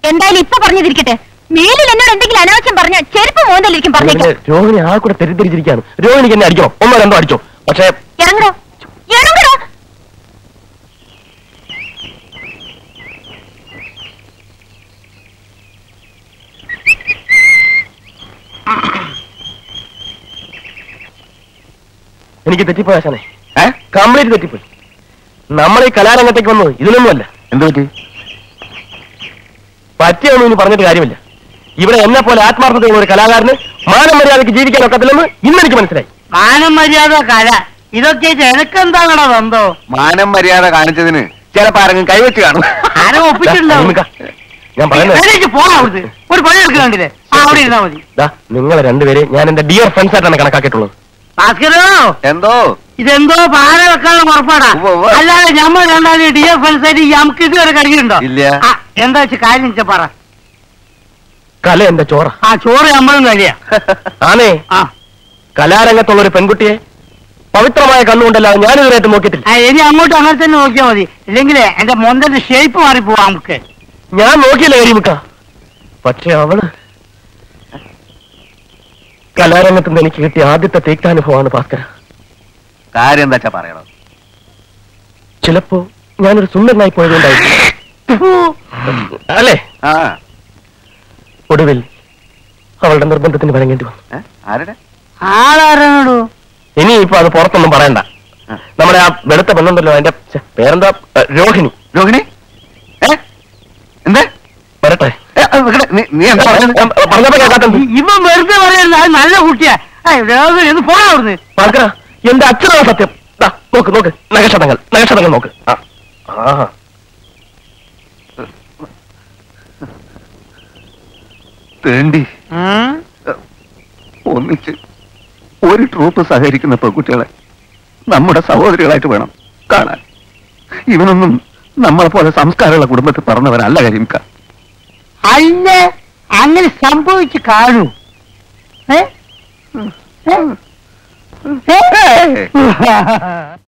എന്തായാലും ഇപ്പൊ പറഞ്ഞതിരിക്കട്ടെ മേലിൽ എന്നോട് എന്തെങ്കിലും അനാവശ്യം പറഞ്ഞ ചെരുപ്പ് മോന്തലിരിക്കും പറഞ്ഞേക്കാം രോഹിണി ആ കൂടെ തെറ്റിദ്ധരിച്ചിരിക്കുകയാണ് രോഹിണിക്ക് എന്നെ അടിക്കണോ ഒന്നോ രണ്ടോ അടിച്ചോ പക്ഷേ ഇറങ്ങടോ ഇറങ്ങടോ എനിക്ക് തെറ്റിപ്പോയി ആശാനെ കംപ്ലീറ്റ് തെറ്റിപ്പോയി നമ്മൾ ഈ കലാരംഗത്തേക്ക് വന്നത് ഇതിനൊന്നുമല്ല എന്ത് പറ്റി പറ്റിയൊന്നും ഇനി പറഞ്ഞിട്ട് കാര്യമില്ല ഇവിടെ എന്നെ പോലെ ആത്മാർത്ഥതയുള്ള ഒരു കലാകാരന് മാനം മര്യാദയ്ക്ക് ജീവിക്കാൻ ഒക്കത്തില്ലെന്ന് ഇന്ന് എനിക്ക് മനസ്സിലായി മാനം മര്യാദ കല ഇതൊക്കെ എനക്കെന്താണോ ബന്ധോ മാനം മര്യാദ കാണിച്ചതിന് ചിലപ്പോ ആരെങ്കിലും കൈവച്ച് കാണും ആരും ദാ, ഒപ്പിച്ചിട്ടുണ്ടാവും നിമിക്ക, ഞാൻ പറയുന്നത് എഴുന്നേറ്റ് പോടാ അവിടുന്ന് ഒരു പണി എടുക്കുന്നുണ്ടില്ലേ ആ അവിടെ ഇരുന്നാ മതി ദാ, നിങ്ങളെ രണ്ടുപേരെ ഞാൻ എന്റെ ഡിയർ ഫ്രണ്ട്സ് ആയിട്ടാണ് കണക്കാക്കിയിട്ടുള്ളത് ഭാസ്കരോ എന്തോ ഇതെന്തോ പാല വെക്കാനുള്ള പുറപ്പാടാ ഉവ്വ് ഉവ്വ്. അല്ലാതെ നമ്മൾ രണ്ടാലും ഡി എഫ് ആയിട്ട് നമുക്ക് ഇതുവരെ കഴിയുന്നുണ്ടോ ഇല്ല. ആ, എന്താ വെച്ചാ കാര്യം വെച്ചാ പറ കല എന്റെ ചോറ ആ ചോറ് നമ്മളും കഴിയാ ആനേ ആ കലാരംഗത്തുള്ള ഒരു പെൺകുട്ടിയെ പവിത്രമായ കണ്ണുകൊണ്ടല്ലാതെ ഞാനിതുവരെയായിട്ട് നോക്കിയിട്ടില്ല ആ, ഇനി അങ്ങോട്ട് അങ്ങനെ തന്നെ നോക്കിയാ മതി ഇല്ലെങ്കിലേ എന്റെ മൊന്തന്റെ ഷേപ്പ് മാറിപ്പോവാ നമുക്ക് ഞാൻ നോക്കിയില്ല കരിമുക്ക പക്ഷെ അവള് കലാരംഗത്ത് നിന്ന് എനിക്ക് കിട്ടിയ ആദ്യത്തെ തേക്കാനുഭവമാണ് ഭാസ്കര കാര്യം എന്താ വെച്ചാ പറയണോ ചിലപ്പോ ഞാനൊരു സുന്ദരനായി പോയതുകൊണ്ടായിരിക്കും അല്ലേ ആ ഒടുവിൽ അവളുടെ നിർബന്ധത്തിന് വഴങ്ങേണ്ടി വന്നു ഏ? ആരുടെ ആളാരണോ ഇനി ഇപ്പൊ അത് പുറത്തൊന്നും പറയണ്ട ആ. നമ്മുടെ ആ വെളുത്ത പെണ്ണുണ്ടല്ലോ അതിന്റെ ഛെ, പേരെന്താ ഏ, രോഹിണി രോഹിണി ഏ എന്താ വരട്ടെ ഏ, അത് ഇവിടെ നീ- നീ എന്താ പറഞ്ഞത് പറഞ്ഞപ്പോ കേൾക്കാത്ത ഇവൻ വെറുതെ പറയുന്നത് അത് നല്ല കുട്ടിയാ ഏയ്, വേഗം ഒന്ന് പോടാ അവിടുന്ന് ഭാസ്കര എന്റെ അച്ഛനാണ് സത്യം ദാ, നോക്ക് നോക്ക് നഗക്ഷതങ്ങൾ നഗക്ഷതങ്ങൾ നോക്ക് ആ ആ തേണ്ടി ഉം? ഒന്നിച്ച് ഒരു ട്രൂപ്പ് സഹകരിക്കുന്ന പെൺകുട്ടികളെ നമ്മുടെ സഹോദരികളായിട്ട് വേണം കാണാൻ ഇവനൊന്നും നമ്മളെ പോലെ സംസ്കാരമുള്ള കുടുംബത്തിൽ പറഞ്ഞവരല്ല കരിമിക്ക അല്ല അങ്ങനെ സംഭവിച്ചു കാണൂ ഏ? ഏ? ഏ?